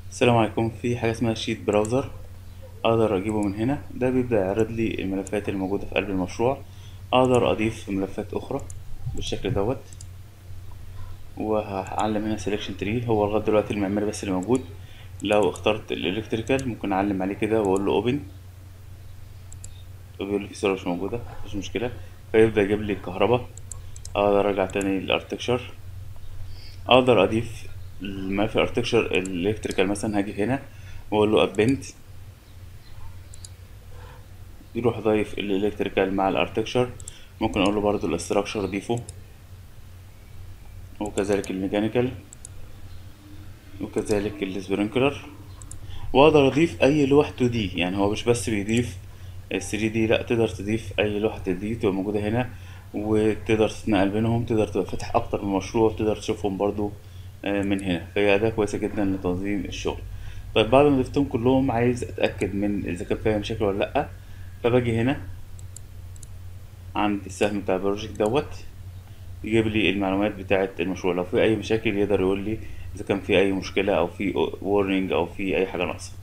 السلام عليكم في حاجة اسمها شيت براوزر اقدر اجيبه من هنا ده بيبدأ يعرض لي الملفات الموجودة في قلب المشروع اقدر اضيف ملفات اخرى بالشكل دوت وهعلم هنا سيلكشن تري هو لغاية دلوقتي المعماري بس اللي موجود لو اخترت الالكتريكال ممكن اعلم عليه كده واقول له اوبن بيقول لي في صورة مش موجودة مش مشكلة فيبدأ يجيب لي الكهرباء اقدر ارجع تاني للارتكشر اقدر اضيف الملف الارتكشر الالكتريكال مثلا هاجي هنا واقول له ابنت يروح ضايف الالكتريكال مع الارتكشر ممكن اقول له برضو الاستراكشر ضيفه وكذلك الميكانيكال وكذلك السبرينكلر واقدر اضيف اي لوح 2 دي يعني هو مش بس بيضيف ال 3 دي لا تقدر تضيف اي لوحة دي تبقى موجودة هنا وتقدر تتنقل بينهم تقدر تبقى فاتح اكتر من مشروع تقدر تشوفهم برضو آه، من هنا فهي أداة كويسة جدا لتنظيم الشغل طيب بعد ما ضفتهم كلهم عايز اتأكد من اذا كان فيها مشاكل ولا لأ فباجي هنا عند السهم بتاع البروجكت دوت يجيب لي المعلومات بتاعة المشروع لو في اي مشاكل يقدر يقول لي اذا كان في اي مشكلة او في warning او في اي حاجة ناقصة